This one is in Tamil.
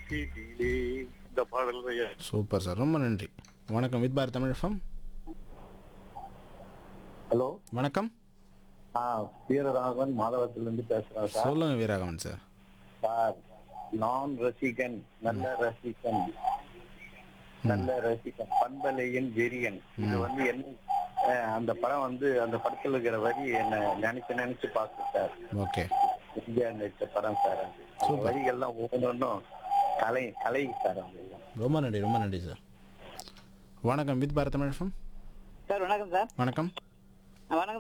வீட்டிலே இந்த பாடல் ஐயா சூப்பர் சார் ரொம்ப நன்றி வணக்கம் with Bharat Tamil FM hello வணக்கம் ஆ வீரராகவன் மாதவத்திலிருந்து பேசுறேன் சார் சொல்லுங்க வீராகவன் சார் சார் நான் ரசிகன் நல்ல ரசிகன் நல்ல ரசிகன் பண்பலையின் வெறியன் இது வந்து என்ன அஹ், அந்த படம் வந்து அந்த படத்துல இருக்கிற வரி என்ன நினைச்சு நினைச்சு பார்த்து சார் ஓகே இந்தியா நடிச்ச படம் சார் அது அந்த வரிகள்லாம் ஒவ்வொன்றும் கலை கலை சார் அது எல்லாம். ரொம்ப நன்றி ரொம்ப நன்றி சார் வணக்கம் with Bharat Tamil FM sir வணக்கம் சார் வணக்கம் வணக்கம்